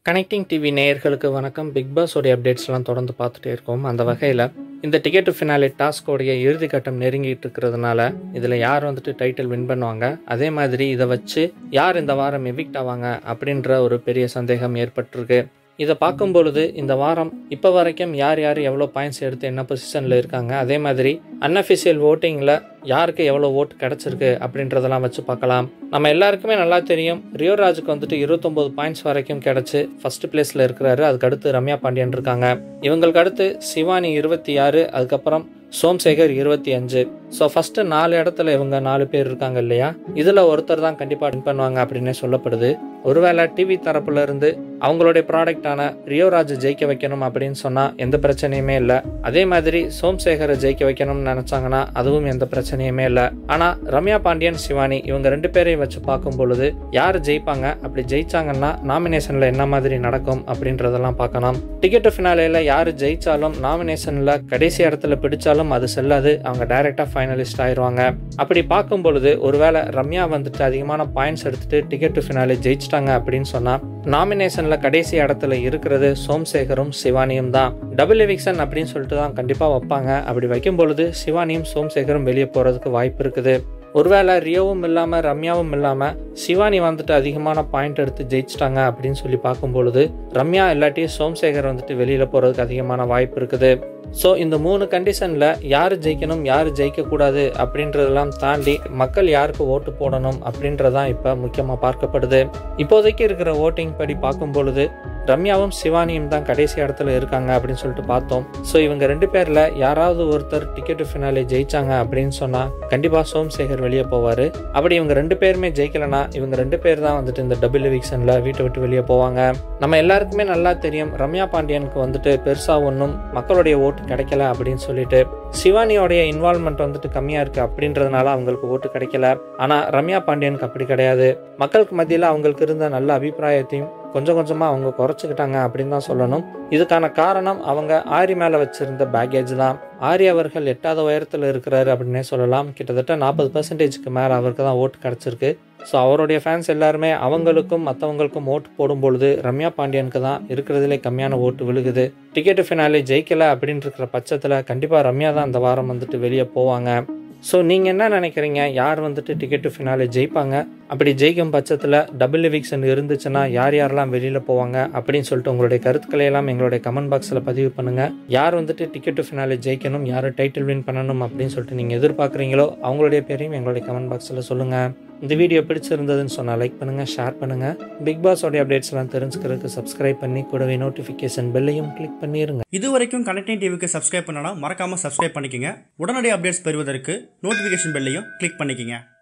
connecting TV நேயர்களுக்கு வணக்கம் big பாஸோடைய அப்டேட்ஸ்லாம் தொடர்ந்து பார்த்துட்டே இருக்கோம் அந்த வகையில் இந்த டிக்கெட் டு ஃபினாலே டாஸ்கோடைய இறுதி கட்டம் நெருங்கிட்டு இருக்கிறதுனால இதில் யார் வந்துட்டு டைட்டில் வின் பண்ணுவாங்க அதே மாதிரி இதை வச்சு யார் இந்த வாரம் எவிக்ட் ஆவாங்க அப்படின்ற ஒரு பெரிய சந்தேகம் ஏற்பட்டிருக்கு இதை பார்க்கும் பொழுது இந்த வாரம் இப்போ வரைக்கும் யார் யார் எவ்வளோ பாயிண்ட்ஸ் எடுத்து என்ன பொசிஷனில் இருக்காங்க அதே மாதிரி அன்அஃபிஷியல் ஓட்டிங்கில் யாருக்கு எவ்வளோ ஓட்டு கிடச்சிருக்கு அப்படின்றதெல்லாம் வச்சு பார்க்கலாம் நம்ம எல்லாருக்குமே நல்லா தெரியும் ரியோராஜுக்கு வந்துட்டு இருபத்தொம்போது பாயிண்ட்ஸ் வரைக்கும் கிடச்சி ஃபர்ஸ்ட் பிளேஸில் இருக்கிறாரு அதுக்கு அடுத்து ரம்யா பாண்டியன் இருக்காங்க இவங்களுக்கு அடுத்து சிவானி இருபத்தி ஆறு அதுக்கப்புறம் சோம்சேகர் இருபத்தி அஞ்சு ஸோ ஃபஸ்ட்டு நாலு இடத்துல இவங்க நாலு பேர் இருக்காங்க இல்லையா இதில் ஒருத்தர் தான் கண்டிப்பாக வின் பண்ணுவாங்க அப்படின்னே சொல்லப்படுது ஒருவேளை டிவி தரப்புல இருந்து அவங்களுடைய ப்ராடக்டான ரியோராஜ் ஜெயிக்க வைக்கணும் அப்படின்னு சொன்னால் எந்த பிரச்சனையுமே இல்லை அதே மாதிரி சோம்சேகரை ஜெயிக்க வைக்கணும்னு நினச்சாங்கன்னா அதுவும் எந்த பிரச்சனையுமே இல்லை ஆனால் ரம்யா பாண்டியன் சிவானி இவங்க ரெண்டு பேரையும் வச்சு பார்க்கும் பொழுது யார் ஜெயிப்பாங்க அப்படி ஜெயிச்சாங்கன்னா நாமினேஷனில் என்ன மாதிரி நடக்கும் அப்படின்றதெல்லாம் பார்க்கலாம் டிக்கெட் ஃபினாலேயில் யார் ஜெயிச்சாலும் நாமினேஷனில் கடைசி இடத்துல பிடிச்சாலும் அது செல்லாது அவங்க டைரெக்டாக ஃபைனலிஸ்ட் ஆயிடுவாங்க அப்படி பார்க்கும் பொழுது ஒருவேளை ரம்யா வந்துட்டு அதிகமான பாயிண்ட்ஸ் எடுத்துட்டு டிக்கெட் ஃபினாலே ஜெயிச்சிட்டாங்க அப்படின்னு சொன்னால் நாமினேஷனில் கடைசி இடத்துல இருக்கிறது சோம்சேகரும் சிவானியும் தான் டபுள் எவிக்ஷன் அப்படின்னு சொல்லிட்டு தான் கண்டிப்பாக வைப்பாங்க அப்படி வைக்கும் பொழுது சிவானியும் சோம்சேகரும் வெளியே போகிறதுக்கு வாய்ப்பு இருக்குது ஒருவேளை ரியோவும் இல்லாமல் ரம்யாவும் இல்லாமல் சிவானி வந்துட்டு அதிகமான பாயிண்ட் எடுத்து ஜெயிச்சிட்டாங்க அப்படின்னு சொல்லி பார்க்கும் பொழுது ரம்யா இல்லாட்டி சோம்சேகர் வந்துட்டு வெளியில் போகிறதுக்கு அதிகமான வாய்ப்பு இருக்குது ஸோ இந்த மூணு கண்டிஷனில் யார் ஜெயிக்கணும் யார் ஜெயிக்கக்கூடாது அப்படின்றதெல்லாம் தாண்டி மக்கள் யாருக்கு ஓட்டு போடணும் அப்படின்றதான் இப்போ முக்கியமாக பார்க்கப்படுது இப்போதைக்கு இருக்கிற ஓட்டிங் படி பார்க்கும் பொழுது ரம்யாவும் சிவானியும் தான் கடைசி இடத்துல இருக்காங்க அப்படின்னு சொல்லிட்டு பார்த்தோம் ஸோ இவங்க ரெண்டு பேரில் யாராவது ஒருத்தர் டிக்கெட் ஃபினாலே ஜெயிச்சாங்க அப்படின்னு சொன்னால் கண்டிப்பாக சோம்சேகர் வெளியே போவார் அப்படி இவங்க ரெண்டு பேருமே ஜெயிக்கலனா இவங்க ரெண்டு பேர் தான் வந்துட்டு இந்த டபுள் எவிக்ஷனில் வீட்டை விட்டு வெளியே போவாங்க நம்ம எல்லாருக்குமே நல்லா தெரியும் ரம்யா பாண்டியனுக்கு வந்துட்டு பெருசாக ஒன்றும் மக்களுடைய ஓட்டு கிடைக்கல அப்படின்னு சொல்லிட்டு சிவானியோடைய இன்வால்மெண்ட் வந்துட்டு கம்மியாக இருக்குது அப்படின்றதுனால அவங்களுக்கு ஓட்டு கிடைக்கல ஆனால் ரம்யா பாண்டியனுக்கு அப்படி கிடையாது மக்களுக்கு மத்தியில் அவங்களுக்கு இருந்த நல்ல அபிப்பிராயத்தையும் கொஞ்சம் கொஞ்சமாக அவங்க குறைச்சிக்கிட்டாங்க அப்படின்னு தான் சொல்லணும் இதுக்கான காரணம் அவங்க ஆரி மேலே வச்சிருந்த பேக்கேஜ் தான் ஆரி அவர்கள் எட்டாவது உயரத்தில் இருக்கிறாரு அப்படின்னே சொல்லலாம் கிட்டத்தட்ட நாற்பது பர்சன்டேஜ்க்கு மேலே அவருக்கு தான் ஓட்டு கிடச்சிருக்கு ஸோ அவருடைய ஃபேன்ஸ் எல்லாருமே அவங்களுக்கும் மற்றவங்களுக்கும் ஓட்டு போடும் பொழுது ரம்யா பாண்டியனுக்கு தான் இருக்கிறதுலே கம்மியான ஓட்டு விழுகுது டிக்கெட்டு ஃபினாலே ஜெயிக்கல அப்படின்னு இருக்கிற பட்சத்தில் கண்டிப்பாக ரம்யா தான் அந்த வாரம் வந்துட்டு வெளியே போவாங்க ஸோ நீங்கள் என்ன நினைக்கிறீங்க யார் வந்துட்டு டிக்கெட்டு ஃபினாலே ஜெயிப்பாங்க அப்படி ஜெயிக்கும் பட்சத்தில் டபுள் எவிக்ஷன் இருந்துச்சுன்னா யார் யாரெல்லாம் வெளியில் போவாங்க அப்படின்னு சொல்லிட்டு உங்களுடைய கருத்துக்களை எல்லாம் எங்களுடைய கமெண்ட் பாக்ஸில் பதிவு பண்ணுங்கள் யார் வந்துட்டு டிக்கெட்டு ஃபினாலே ஜெயிக்கணும் யார் டைட்டில் வின் பண்ணணும் அப்படின்னு சொல்லிட்டு நீங்கள் எதிர்பார்க்குறீங்களோ அவங்களுடைய பேரையும் எங்களுடைய கமெண்ட் பாக்ஸில் சொல்லுங்கள் இந்த வீடியோ பிடிச்சிருந்ததுன்னு சொன்னால் லைக் பண்ணுங்கள் ஷேர் பண்ணுங்கள் பிக் பாஸோடைய அப்டேட்ஸ்லாம் தெரிஞ்சுக்கிறதுக்கு சப்ஸ்கிரைப் பண்ணி கூடவே நோட்டிஃபிகேஷன் பெல்லையும் கிளிக் பண்ணிடுங்க இது வரைக்கும் கனெக்டிங் டிவிக்கு சப்ஸ்கிரைப் பண்ணனா மறக்காம சப்ஸ்கிரைப் பண்ணிக்கங்க உடனடி அப்டேட்ஸ் பெறுவதற்கு நோட்டிஃபிகேஷன் பெல்லையும் கிளிக் பண்ணிக்கங்க